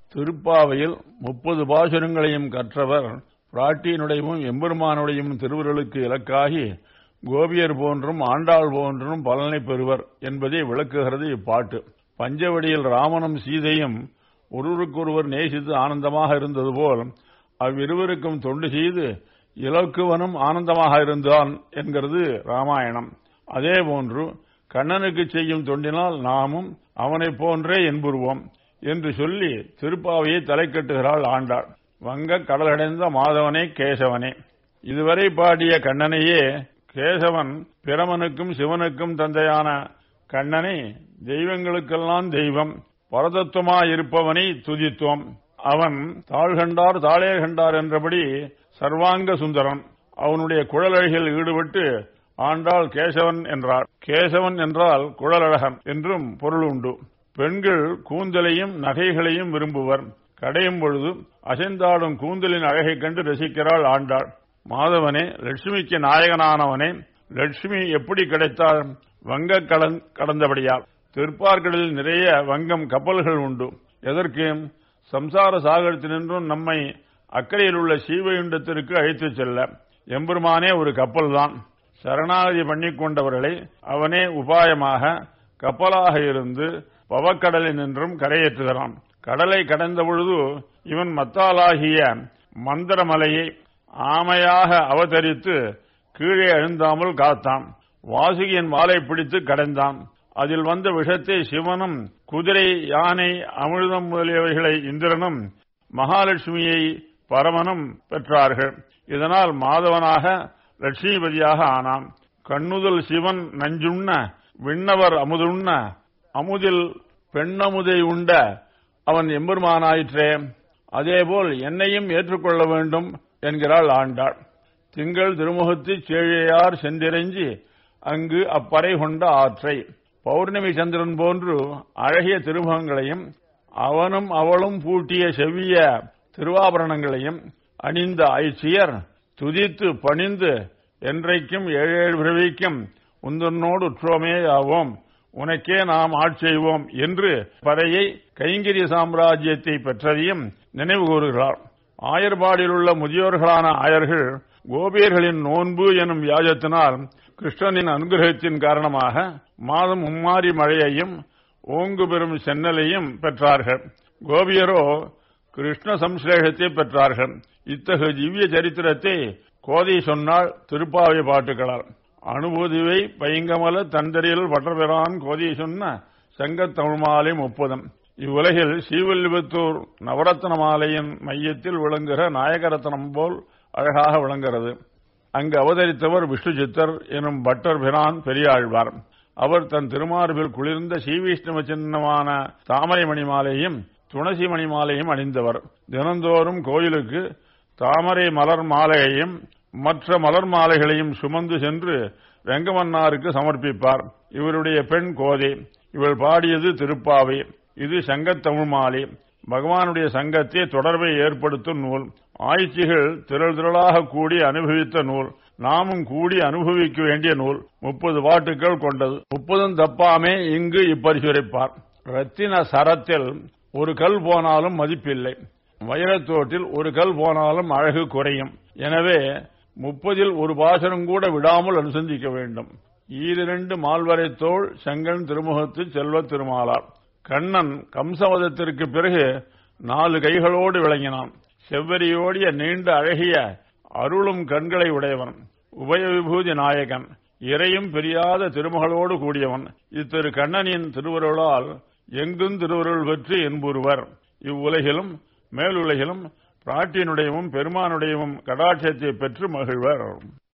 திருப்பாவையில் முப்பது பாசுரங்களையும் கற்றவர் பிராட்டியினுடையும் எம்பெருமானுடையும் திருவுருளுக்கு இலக்காகி கோபியர் போன்றும் ஆண்டாள் போன்றும் பலனை பெறுவர் என்பதை விளக்குகிறது இப்பாட்டு பஞ்சவடியில் ராமனும் சீதையும் ஒருவருக்கொருவர் நேசித்து ஆனந்தமாக இருந்தது போல் அவ்விருவருக்கும் தொண்டு செய்து இலக்குவனும் ஆனந்தமாக இருந்தான் என்கிறது ராமாயணம் அதேபோன்று கண்ணனுக்கு செய்யும் தொண்டினால் நாமும் அவனைப் போன்றே என்புருவோம் என்று சொல்லி திருப்பாவையை தலைக்கட்டுகிறாள் ஆண்டாள் வங்க கடலடைந்த மாதவனே கேசவனே இதுவரை பாடிய கண்ணனையே கேசவன் பிரமனுக்கும் சிவனுக்கும் தந்தையான கண்ணனை தெய்வங்களுக்கெல்லாம் தெய்வம் பரதத்துவமாயிருப்பவனை துதித்தோம் அவன் தாழ்கண்டார் தாளே கண்டார் என்றபடி சர்வாங்க சுந்தரன் அவனுடைய குழலழகில் ஈடுபட்டு ஆண்டாள் கேசவன் என்றாள் கேசவன் என்றால் குழலழகன் என்றும் பொருள் உண்டு பெண்கள் கூந்தலையும் நகைகளையும் விரும்புவர் கடையும் பொழுது அசைந்தாடும் கூந்தலின் அழகைக் கண்டு ரசிக்கிறாள் ஆண்டாள் மாதவனே லட்சுமிக்கு நாயகனானவனே லட்சுமி எப்படி கிடைத்தாள் வங்க கடந்தபடியால் திருப்பார்கடலில் நிறைய வங்கம் கப்பல்கள் உண்டு எதற்கு சம்சார சாகரத்தினின்றும் நம்மை அக்கறையில் உள்ள சீவையுண்டத்திற்கு அழைத்துச் செல்ல எம்பெருமானே ஒரு கப்பல் தான் சரணாகதி பண்ணிக் கொண்டவர்களை அவனே உபாயமாக கப்பலாக இருந்து பவக்கடலில் நின்றும் கரையேற்றுகிறான் கடலை கடந்த பொழுது இவன் மத்தாலாகிய மந்திரமலையை ஆமையாக அவதரித்து கீழே அழுந்தாமல் காத்தான் வாசுகியின் வாளை பிடித்து கடந்தான் அதில் வந்த விஷத்தை சிவனும் குதிரை யானை அமிர்தம் முதலியவைகளை இந்திரனும் மகாலட்சுமியை பரமனும் பெற்றார்கள் இதனால் மாதவனாக லட்சுமிபதியாக ஆனான் கண்ணுதல் சிவன் நஞ்சுண்ண விண்ணவர் அமுதுண்ண அமுதில் பெண்ணமுதை உண்ட அவன் எம்பெருமானாயிற்றே அதேபோல் என்னையும் ஏற்றுக்கொள்ள வேண்டும் என்கிறாள் ஆண்டாள் திங்கள் திருமுகத்து சேழையார் சென்றிறைஞ்சி அங்கு அப்பறை கொண்ட ஆற்றை பௌர்ணமி சந்திரன் போன்று அழகிய திருமுகங்களையும் அவனும் அவளும் பூட்டிய செவ்விய திருவாபரணங்களையும் அணிந்த ஐச்சியர் துதித்து பணிந்து என்றைக்கும் ஏழேழு பிறவிக்கும் உந்தன்னோடு உற்றோமே ஆவோம் உனக்கே நாம் ஆட்செய்வோம் என்று பறையை கைங்கிரிய சாம்ராஜ்யத்தை பெற்றதையும் நினைவு கூறுகிறார் ஆயர்பாடில் உள்ள முதியோர்களான ஆயர்கள் கோபியர்களின் நோன்பு எனும் வியாஜத்தினால் கிருஷ்ணனின் அனுகிரகத்தின் காரணமாக மாதம் மும்மாரி மழையையும் ஓங்கு பெறும் சென்னலையும் பெற்றார்கள் கோபியரோ கிருஷ்ண சம்ஸ்லேஷத்தை பெற்றார்கள் இத்தகைய திவ்ய சரித்திரத்தை கோதை சொன்னால் திருப்பாவை பாட்டுகளால் அனுபூதிவை பைங்கமல தந்தரியில் பட்டர்பெறான் கோதை சொன்ன சங்கத் தமிழ்மாலை முப்பதம் இவ்வுலகில் ஸ்ரீவில்லிபுத்தூர் நவரத்ன மாலையின் மையத்தில் விளங்குகிற நாயகரத்னம் போல் அழகாக விளங்குகிறது அங்கு அவதரித்தவர் விஷ்ணு சித்தர் எனும் பட்டர் பிரான் பெரியாழ்வார் அவர் தன் திருமார்பில் குளிர்ந்த ஸ்ரீவிஷ்ணுவ சின்னமான தாமரை மணி மாலையும் துளசி மணி மாலையும் அணிந்தவர் தினந்தோறும் கோயிலுக்கு தாமரை மலர் மாலையையும் மற்ற மலர் மாலைகளையும் சுமந்து சென்று வெங்கமன்னாருக்கு சமர்ப்பிப்பார் இவருடைய பெண் கோதை இவள் பாடியது திருப்பாவை இது சங்கத்தமிழ் மாலை பகவானுடைய சங்கத்தை தொடர்பை ஏற்படுத்தும் நூல் ஆய்ச்சிகள் திரள் திரளாக கூடி அனுபவித்த நூல் நாமும் கூடி அனுபவிக்க வேண்டிய நூல் முப்பது பாட்டுகள் கொண்டது முப்பதும் தப்பாமே இங்கு இப்பரிசுரைப்பார் ரத்தின சரத்தில் ஒரு கல் போனாலும் மதிப்பில்லை வைரத்தோட்டில் ஒரு கல் போனாலும் அழகு குறையும் எனவே முப்பதில் ஒரு பாசனம் கூட விடாமல் அனுசந்திக்க வேண்டும் ஈரிரண்டு மால்வரை தோள் செங்கன் திருமுகத்து செல்வ திருமாலார் கண்ணன் கம்சவதத்திற்கு பிறகு நாலு கைகளோடு விளங்கினான் செவ்வரியோடிய நீண்ட அழகிய அருளும் கண்களை உடையவன் உபய விபூதி நாயகன் இறையும் பிரியாத திருமகளோடு கூடியவன் இத்திரு கண்ணனின் திருவருளால் எங்கும் திருவருள் பெற்று என்புருவர் இவ்வுலகிலும் மேலுலகிலும் பிராட்டியினுடையவும் பெருமானுடையவும் கடாட்சத்தை பெற்று மகிழ்வர்